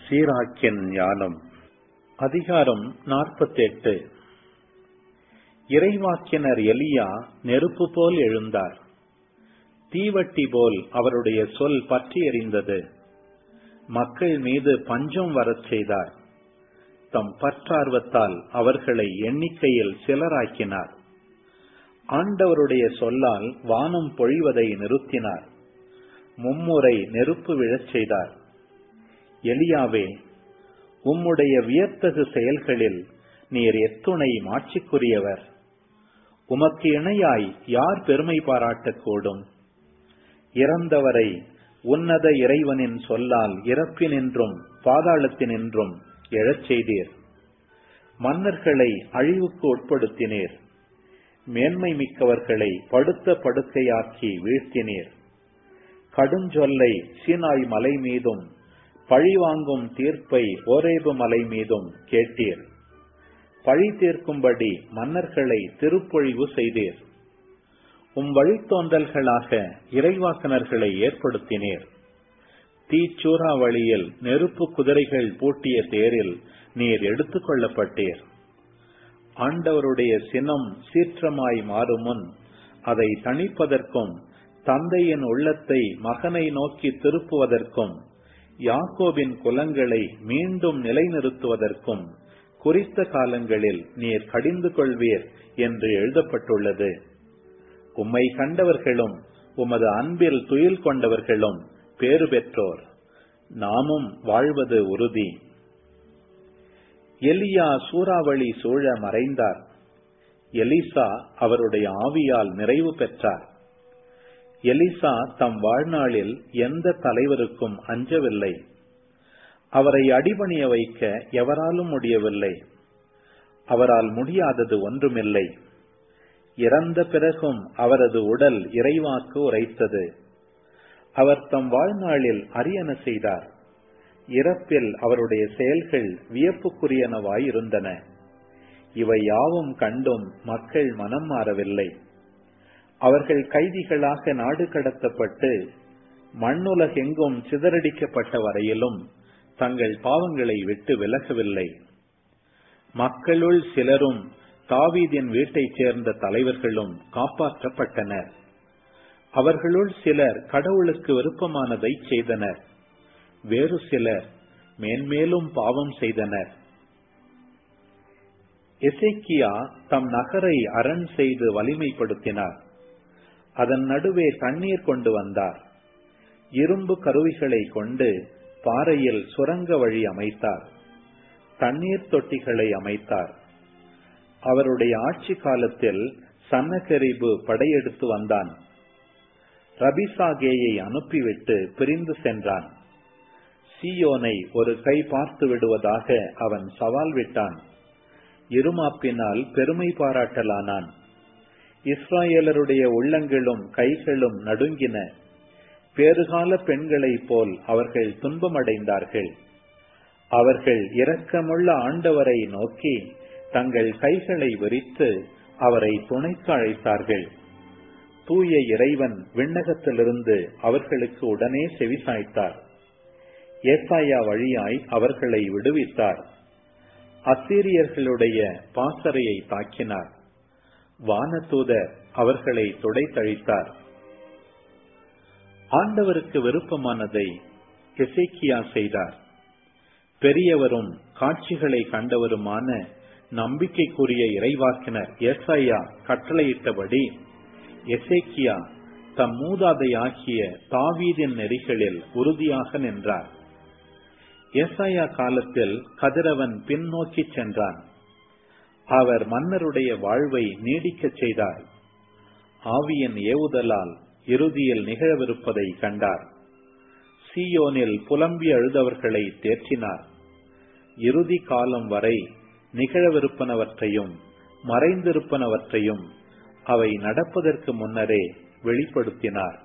சீராக்கின் ஞானம் அதிகாரம் நாற்பத்தெட்டு இறைவாக்கினர் எலியா நெருப்பு போல் எழுந்தார் தீவட்டி போல் அவருடைய சொல் பற்றி எறிந்தது மக்கள் மீது பஞ்சம் வரச் செய்தார் தம் பற்றார்வத்தால் அவர்களை எண்ணிக்கையில் சிலராக்கினார் ஆண்டவருடைய சொல்லால் வானம் பொழிவதை நிறுத்தினார் மும்முறை நெருப்பு விழச் செய்தார் எலியாவே உம்முடைய வியத்தகு செயல்களில் நீர் எத்துணை மாட்சிக்குரியவர் உமக்கு இணையாய் யார் பெருமை பாராட்டக்கூடும் இறந்தவரை உன்னத இறைவனின் சொல்லால் இறப்பினின்றும் பாதாளத்தினின்றும் எழச் செய்தீர் மன்னர்களை அழிவுக்கு உட்படுத்தினீர் மேன்மை மிக்கவர்களை படுத்த படுக்கையாக்கி வீழ்த்தினீர் கடுஞ்சொல்லை சீனாய் மலை மீதும் பழிவாங்கும் தீர்ப்பை ஓரேபு மலை மீதும் கேட்டீர் பழி தீர்க்கும்படி மன்னர்களை திருப்பொழிவு செய்தீர் உம் வழித்தோன்றல்களாக இறைவாசனர்களை ஏற்படுத்தினீர் தீச்சூறாவளியில் நெருப்பு குதிரைகள் பூட்டிய தேரில் நீர் எடுத்துக் கொள்ளப்பட்டீர் ஆண்டவருடைய சினம் சீற்றமாய் மாறுமுன் அதை தணிப்பதற்கும் தந்தையின் உள்ளத்தை மகனை நோக்கி திருப்புவதற்கும் யாக்கோபின் குலங்களை மீண்டும் நிலைநிறுத்துவதற்கும் குறித்த காலங்களில் நீர் கடிந்து கொள்வீர் என்று எழுதப்பட்டுள்ளது உம்மை கண்டவர்களும் உமது அன்பில் துயில் கொண்டவர்களும் பேறு பெற்றோர் நாமும் வாழ்வது உறுதி எலியா சூறாவளி சூழ மறைந்தார் எலிசா அவருடைய ஆவியால் நிறைவு பெற்றார் எலிசா தம் வாழ்நாளில் எந்த தலைவருக்கும் அஞ்சவில்லை அவரை அடிபணிய வைக்க எவராலும் முடியவில்லை அவரால் முடியாதது ஒன்றுமில்லை இறந்த பிறகும் அவரது உடல் இறைவாக்கு உரைத்தது அவர் தம் வாழ்நாளில் அரியன செய்தார் இறப்பில் அவருடைய செயல்கள் வியப்புக்குரியனவாயிருந்தன இவை யாவும் கண்டும் மக்கள் மனம் மாறவில்லை அவர்கள் கைதிகளாக நாடு கடத்தப்பட்டு மண்ணுலகெங்கும் சிதறடிக்கப்பட்ட வரையிலும் தங்கள் பாவங்களை விட்டு விலகவில்லை மக்களுள் சிலரும் தாவீதின் வீட்டைச் சேர்ந்த தலைவர்களும் காப்பாற்றப்பட்டனர் அவர்களுள் சிலர் கடவுளுக்கு விருப்பமானதை செய்தனர் வேறு சிலர் மேன்மேலும் பாவம் செய்தனர் எசேக்கியா தம் நகரை அரண் செய்து வலிமைப்படுத்தினார் அதன் நடுவே தண்ணீர் கொண்டு வந்தார் இரும்பு கருவிகளை கொண்டு பாறையில் சுரங்க வழி அமைத்தார் தண்ணீர் தொட்டிகளை அமைத்தார் அவருடைய ஆட்சி காலத்தில் சன்னகரிபு படையெடுத்து வந்தான் ரபிசாகேயை அனுப்பிவிட்டு பிரிந்து சென்றான் சியோனை ஒரு கை பார்த்து விடுவதாக அவன் சவால் விட்டான் இருமாப்பினால் பெருமை பாராட்டலானான் இஸ்ராயலருடைய உள்ளங்களும் கைகளும் நடுங்கின பேறுகால பெண்களைப் போல் அவர்கள் துன்பமடைந்தார்கள் அவர்கள் இரக்கமுள்ள ஆண்டவரை நோக்கி தங்கள் கைகளை விரித்து அவரை துணைக்கு அழைத்தார்கள் தூய இறைவன் விண்ணகத்திலிருந்து அவர்களுக்கு உடனே செவிசாய்த்தார் ஏசாயா வழியாய் அவர்களை விடுவித்தார் அசீரியர்களுடைய பாசறையை தாக்கினார் வானதூதர் அவர்களை துடைத்தழித்தார் ஆண்டவருக்கு விருப்பமானதை எசேக்கியா செய்தார் பெரியவரும் காட்சிகளை கண்டவருமான நம்பிக்கைக்குரிய இறைவாக்கினர் எஸ்ஐயா கட்டளையிட்டபடி எசேக்கியா தம் மூதாதையாகிய தாவீதின் நெறிகளில் உறுதியாக நின்றார் எஸ்ஐயா காலத்தில் கதிரவன் பின்னோக்கி சென்றான் அவர் மன்னருடைய வாழ்வை நீடிக்கச் செய்தார் ஆவியின் ஏவுதலால் இறுதியில் நிகழவிருப்பதை கண்டார் சியோனில் புலம்பி அழுதவர்களை தேற்றினார் இறுதி காலம் வரை நிகழவிருப்பனவற்றையும் மறைந்திருப்பனவற்றையும் அவை நடப்பதற்கு முன்னரே வெளிப்படுத்தினார்